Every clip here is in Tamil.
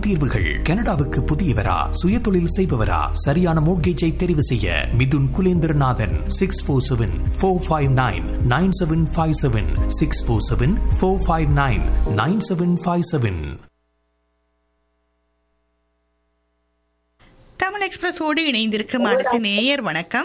தீர்வுகள் கனடாவுக்கு புதியவரா சுயதொழில் செய்பவரா சரியான மோட்கேஜை தெரிவு செய்ய Mithun Kulendranathan six four seven four five nine nine seven five seven six four seven four five nine nine seven five seven Tamil எக்ஸ்பிரஸோடு இணைந்திருக்கும் அடுத்த நேயர் வணக்கம்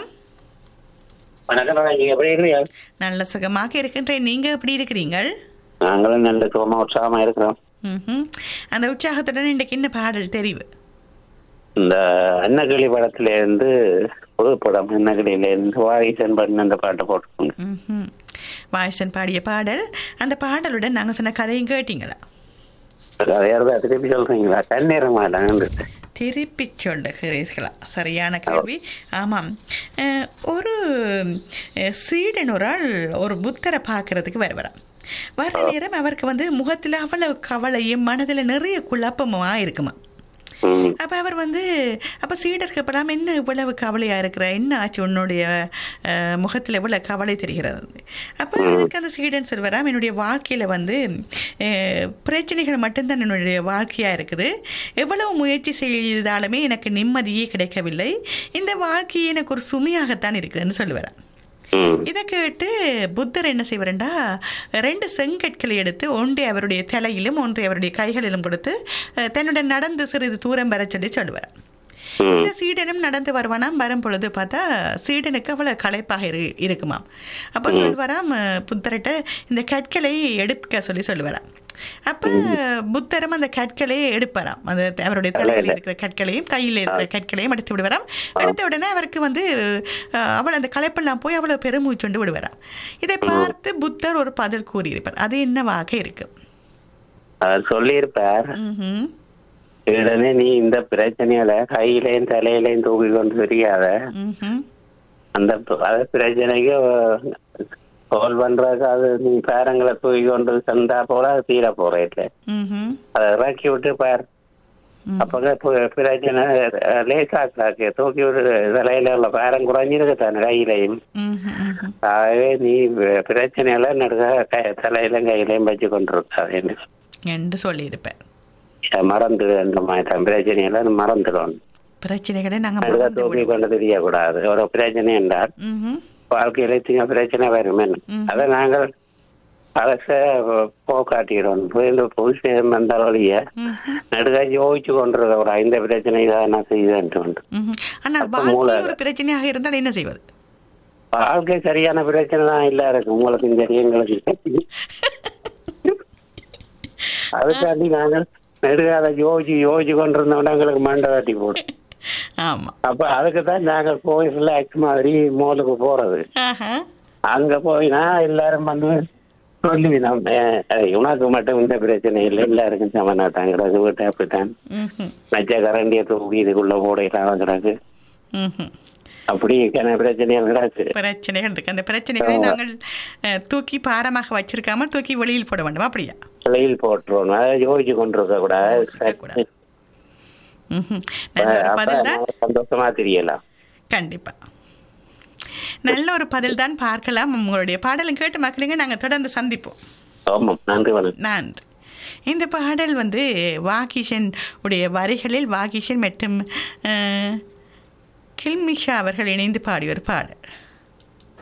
வணக்கம் நீங்க எப்படி இருக்கீங்க நல்ல சுகமாக இருக்கின்றேன் நீங்க எப்படி இருக்கிறீங்கள் நாங்களும் நல்ல சுகமா உற்சாகமா இருக்கிறோம் ம்ஹும். அந்த உற்சாகத்துடன் இன்றைக்கு என்ன பாடல் தெரிவு இந்த அன்னக்கிளி படத்துல இருந்து புது படம் அன்னக்கிளியில இருந்து வாரிசன் பண்ண அந்த பாட்டை போட்டுக்கோங்க ம்ஹும். வாய்சன் பாடிய பாடல் அந்த பாடலுடன் நாங்க சொன்ன கதையும் கேட்டீங்களா அதை யாராவது திருப்பி சொல்றீங்களா தண்ணீர மாட்டாங்க திருப்பி சொல்லுகிறீர்களா சரியான கேள்வி ஆமாம் அஹ், ஒரு அஹ், சீடன் ஒரு ஆள் ஒரு புத்தரை பார்க்கறதுக்கு வருவராம் வர நேரம் அவருக்கு வந்து முகத்தில் அவ்வளவு கவலையும் மனதில் நிறைய குழப்பமா இருக்குமா ம் அப்போ அவர் வந்து அப்போ சீடருக்கு இப்படாம என்ன இவ்வளவு கவலையாக இருக்கிற என்ன ஆச்சு உன்னுடைய அஹ், முகத்தில் இவ்வளவு கவலை தெரிகிறது அப்போ அதுக்கு அந்த சீடன் சொல்வராம் என்னுடைய வாழ்க்கையில் வந்து அஹ், பிரச்சனைகள் மட்டும்தான் என்னுடைய வாழ்க்கையாக இருக்குது எவ்வளவு முயற்சி செய்தாலுமே எனக்கு நிம்மதியே கிடைக்கவில்லை இந்த வாழ்க்கையே எனக்கு ஒரு சுமையாகத்தான் இருக்குதுன்னு சொல்லுவாராம் ம் இதை கேட்டு புத்தர் என்ன செய்வாருண்டா ரெண்டு செங்கற்களை எடுத்து ஒன்றை அவருடைய தலையிலும் ஒன்றை அவருடைய கைகளிலும் கொடுத்து அஹ், தன்னுடன் நடந்து சிறிது தூரம் வர சொல்லி சொல்லுவார் ம் இந்த சீடனும் நடந்து வருவானாம் வரும் பொழுது பார்த்தா சீடனுக்கு அவ்வளவு களைப்பாக இரு இருக்குமாம் அப்போ சொல்வாராம் அஹ், புத்தர்கிட்ட இந்த கற்களை எடுக்க சொல்லி சொல்லுவாராம் அப்ப புத்தரும் அந்த கற்களை எடுப்பாராம் அந்த அவருடைய தலையில் இருக்கிற கற்களையும் கையில் இருக்கிற கற்களையும் எடுத்து விடுவாராம் எடுத்த உடனே அவருக்கு வந்து அஹ், அவள் அந்த களைப்பெல்லாம் போய் அவ்வளவு பெருமூச்சொண்டு விடுவாராம் இதை பார்த்து புத்தர் ஒரு பதில் கூறியிருப்பார் அது என்னவாக இருக்கு அவர் சொல்லியிருப்பார் ம்ஹும். உடனே நீ இந்த பிரச்சனையில கையிலையும் தலையிலையும் தூக்கி கொண்டு தெரியாத ம்ஹும். அந்த ப- அது பிரச்சனைக்கு கால் பண்றதுக்கு அது நீ பேரங்களை தூக்கி கொண்டு சந்தா போல அது தீர போறேன் ம்ஹும். அதை இறக்கி விட்டு பார் ம். அப்பங்க பு- பிரச்சனை அஹ், லேசாக்காக்கு தூக்கி விட்டு தலையில உள்ள பேரம் குறைஞ்சிருக்கு தானே கையிலையும் ம்ஹும். ம்ஹும். ஆகவே நீ வ- பிரச்சனையெல்லாம் நடுக்க க- தலையிலும் கையிலையும் வச்சு கொண்டிருக்காது என்று சொல்லியிருப்பேன் மறந்து அந்த மாதிரி பிரச்சனையெல்லாம் மறந்துடும் பிரச்சனைகளை நாங்க நடுக்க மறந்து தூக்கி விடுவோம். கொண்டு தெரியக்கூடாது ஒரு பிரச்சனை என்றால் ம்ஹும். வாழ்க்கையில சின்ன பிரச்சனை வரும் ம். அதை நாங்கள் அரச போக்காட்டிடுவோம் இந்த புதுசு வந்த வழிய ம்ஹும். நடுக்க யோசிச்சு கொண்டிருக்க இந்த பிரச்சனை தான் நான் செய்தேன்ட்டு உண்டு. ம்ஹும். ஆனால் அப்ப வாழ்க்கை மூளை ஒரு பிரச்சனையாக இருந்தால் என்ன செய்வது வாழ்க்கை சரியான பிரச்சனை தான் இல்ல இருக்கு உங்களுக்கு சரி எங்களுக்கு சரி. அதுக்காண்டி நாங்கள் நெடுக அதை யோசிச்சு யோசிச்சு கொண்டிருந்தோம்னா எங்களுக்கு மண்டை தட்டி போடும் ஆமா அப்ப அதுக்கு தான் நாங்கள் போய் ரிலாக்ஸ் மாதிரி மோலுக்கு போறது ஆஹா. அங்க போயினா எல்லாரும் வந்து சொல்லுவினோம் உனக்கு மட்டும் இந்த பிரச்சனை இல்லை எல்லாருக்கும் சமனாட்டாங்கிறது வீட்டை அப்படித்தான் ம்ஹும். நச்ச கரண்டியை தூக்கி இதுக்குள்ள போடையிலாம் கிடக்கு ம்ஹும். அப்படி என்ன பிரச்சனைகள் கிடக்கு பிரச்சனைகள் இருக்கு அந்த பிரச்சனைகளை நாங்கள் அஹ், தூக்கி பாரமாக வச்சிருக்காம தூக்கி வெளியில் போட வேண்டும் அப்படியா வெளியில் போட்டுருவோம் அதை யோசிச்சு கொண்டிருக்க யோசிக்க கூடாது. கூடாது ம்ஹும். நல்ல ஒரு அப்ப பதில் தான் நமக்கு சந்தோஷமா தெரியலாம் கண்டிப்பா நல்ல ஒரு பதில் தான் பார்க்கலாம் உங்களுடைய பாடலும் கேட்டு மக்களுங்க நாங்க தொடர்ந்து சந்திப்போம் ஆமாம் நன்றி வணக்கம் நன்றி இந்த பாடல் வந்து வாகிஷன் உடைய வரிகளில் வாகிஷன் மற்றும் அஹ், கில்மிஷா அவர்கள் இணைந்து பாடிய ஒரு பாடல்